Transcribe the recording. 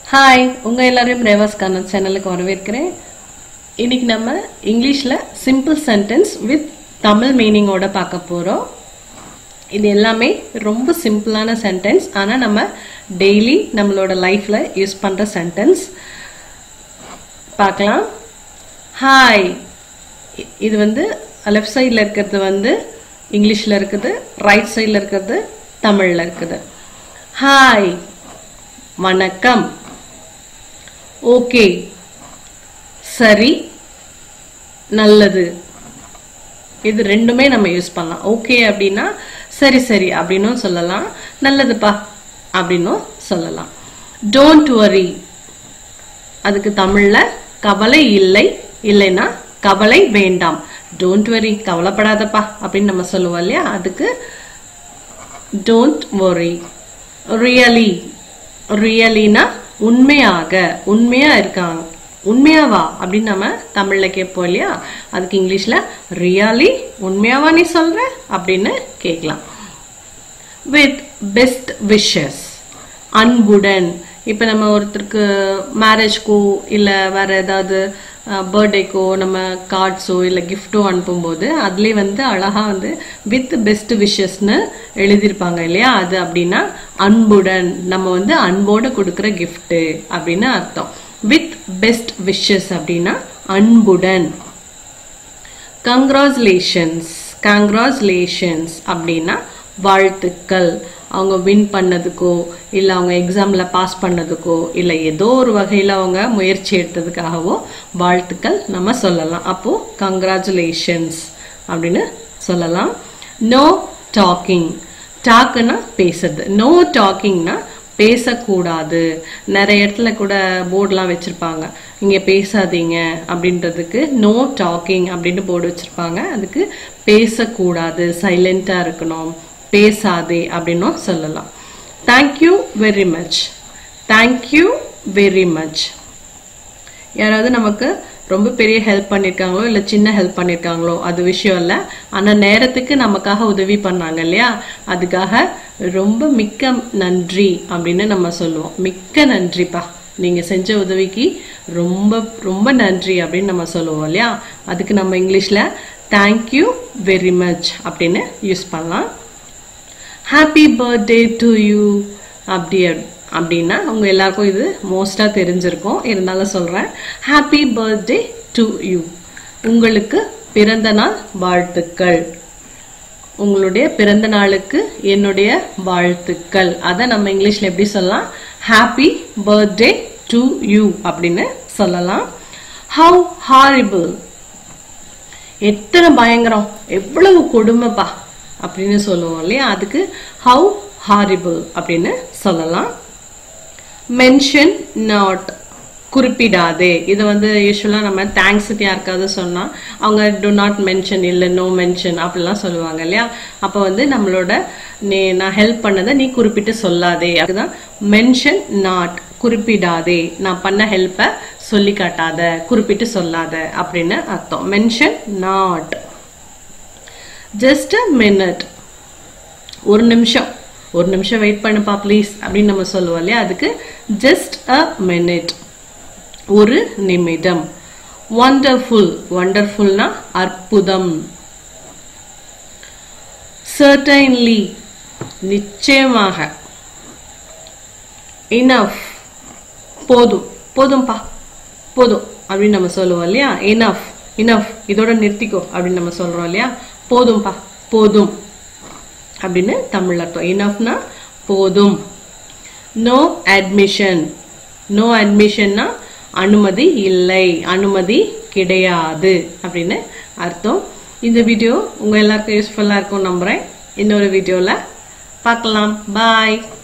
hi உங்க எல்லாரையும் Reva's kernel சேனலுக்கு வரவேற்கிறேன் இன்னைக்கு நம்ம இங்கிலீஷ்ல சிம்பிள் சென்டென்ஸ் வித் தமிழ் மீனிங்கோட பார்க்க போறோம் இது எல்லாமே ரொம்ப சிம்பிளான சென்டென்ஸ் ஆனா நம்ம டெய்லி நம்மளோட லைஃப்ல யூஸ் பண்ற சென்டென்ஸ் பார்க்கலாம் ஹாய் இது வந்து லெஃப்ட் சைடில் இருக்கிறது வந்து இங்கிலீஷில் இருக்குது ரைட் சைடில் இருக்கிறது தமிழில் இருக்குது ஹாய் வணக்கம் ஓகே சரி நல்லது இது ரெண்டுமே நம்ம யூஸ் பண்ணலாம் ஓகே அப்படின்னா சரி சரி அப்படின்னும் சொல்லலாம் நல்லதுப்பா அப்படின்னும் சொல்லலாம் டோன்ட் வரி அதுக்கு தமிழ்ல கவலை இல்லை இல்லைன்னா கவலை வேண்டாம் டோன்ட் வரி கவலைப்படாதப்பா அப்படின்னு நம்ம சொல்லுவோம் இல்லையா அதுக்கு டோன்ட் வரி ரியலி ரியலினா உண்மையாக உண்மையா இருக்காங்க உண்மையாவா அப்படின்னு நம்ம தமிழ்ல கேட்போம் இல்லையா அதுக்கு இங்கிலீஷ்ல ரியலி உண்மையாவா நீ சொல்ற அப்படின்னு கேட்கலாம் வித் பெஸ்ட் விஷஸ் அன்புடன் இப்போ நம்ம ஒருத்தருக்கு மேரேஜ்க்கோ இல்லை வேற ஏதாவது பர்த்டேக்கோ நம்ம கார்ட்ஸோ இல்லை கிஃப்ட்டோ அனுப்பும்போது அதுலேயே வந்து அழகா வந்து வித் பெஸ்ட் விஷஸ்னு எழுதியிருப்பாங்க இல்லையா அது அப்படின்னா அன்புடன் நம்ம வந்து அன்போடு கொடுக்குற கிஃப்ட்டு அப்படின்னு அர்த்தம் வித் பெஸ்ட் விஷஸ் அப்படின்னா அன்புடன் கங்க்ராச்சுலேஷன்ஸ் கங்க்ராச்சுலேஷன்ஸ் அப்படின்னா வாழ்த்துக்கள் அவங்க வின் பண்ணதுக்கோ இல்லை அவங்க எக்ஸாமில் பாஸ் பண்ணதுக்கோ இல்லை ஏதோ ஒரு வகையில் அவங்க முயற்சி எடுத்ததுக்காகவோ வாழ்த்துக்கள் நம்ம சொல்லலாம் அப்போது கங்க்ராச்சுலேஷன்ஸ் அப்படின்னு சொல்லலாம் நோ டாக்கிங் டாக்குன்னா பேசுறது நோ டாக்கிங்னா பேசக்கூடாது நிறைய இடத்துல கூட போர்டெலாம் வச்சுருப்பாங்க இங்கே பேசாதீங்க அப்படின்றதுக்கு நோ டாக்கிங் அப்படின்னு போர்டு வச்சுருப்பாங்க அதுக்கு பேசக்கூடாது சைலண்ட்டாக இருக்கணும் பேசாதே அப்படின்னும் சொல்லலாம் thank you very much thank you very much யாராவது நமக்கு ரொம்ப பெரிய ஹெல்ப் பண்ணியிருக்காங்களோ இல்லை சின்ன ஹெல்ப் பண்ணியிருக்காங்களோ அது விஷயம் இல்லை ஆனால் நேரத்துக்கு நமக்காக உதவி பண்ணாங்க இல்லையா அதுக்காக ரொம்ப மிக்க நன்றி அப்படின்னு நம்ம சொல்லுவோம் மிக்க நன்றிப்பா நீங்கள் செஞ்ச உதவிக்கு ரொம்ப ரொம்ப நன்றி அப்படின்னு நம்ம சொல்லுவோம் இல்லையா அதுக்கு நம்ம இங்கிலீஷில் தேங்க்யூ வெரி மச் அப்படின்னு யூஸ் பண்ணலாம் ஹாப்பி பர்த்டே டு யூ அப்படி அப்படின்னா அவங்க எல்லாருக்கும் இது மோஸ்டாக தெரிஞ்சிருக்கும் இருந்தாலும் சொல்கிறேன் ஹாப்பி பர்த்டே டு யூ உங்களுக்கு பிறந்த நாள் வாழ்த்துக்கள் உங்களுடைய பிறந்த நாளுக்கு என்னுடைய வாழ்த்துக்கள் அதை நம்ம இங்கிலீஷில் எப்படி சொல்லலாம் ஹாப்பி பர்த்டே டு யூ அப்படின்னு சொல்லலாம் ஹவு ஹாரிபிள் எத்தனை பயங்கரம் எவ்வளவு கொடுமைப்பா அப்படின்னு சொல்லுவோம் இல்லையா அதுக்கு ஹவு ஹாரிபிள் அப்படின்னு சொல்லலாம் மென்ஷன் நாட் குறிப்பிடாதே இது வந்து யூஸ்வலாக நம்ம தேங்க்ஸ் யாருக்காவது சொன்னால் அவங்க டு நாட் மென்ஷன் இல்லை நோ மென்ஷன் அப்படிலாம் சொல்லுவாங்க இல்லையா அப்போ வந்து நம்மளோட நீ நான் ஹெல்ப் பண்ணதை நீ குறிப்பிட்டு சொல்லாதே அதுதான் மென்ஷன் நாட் குறிப்பிடாதே நான் பண்ண ஹெல்ப்பை சொல்லி காட்டாத குறிப்பிட்டு சொல்லாத அப்படின்னு அர்த்தம் mention not just a minute ஒரு நிமிஷம் ஒரு நிமிஷம் வெயிட் பண்ணுப்பா ப்ளீஸ் அப்படின்னு நம்ம சொல்லுவோம் இல்லையா அதுக்கு ஜஸ்ட் அ மினிட் ஒரு நிமிடம் ஒண்டர்ஃபுல் ஒண்டர்ஃபுல்னா அற்புதம் சர்டைன்லி நிச்சயமாக இனஃப் போதும் போதும்பா போதும் அப்படின்னு நம்ம சொல்லுவோம் இல்லையா இனஃப் இனஃப் இதோட நிறுத்திக்கோ அப்படின்னு நம்ம சொல்றோம் இல்லையா போதும்பா போதும் அப்படின்னு தமிழ் அர்த்தம் இனஃப்னா போதும் நோ அட்மிஷன் நோ அட்மிஷன்னா அனுமதி இல்லை அனுமதி கிடையாது அப்படின்னு அர்த்தம் இந்த வீடியோ உங்க எல்லாருக்கும் யூஸ்ஃபுல்லா இருக்கும் நம்புறேன் இன்னொரு வீடியோல பார்க்கலாம் பாய்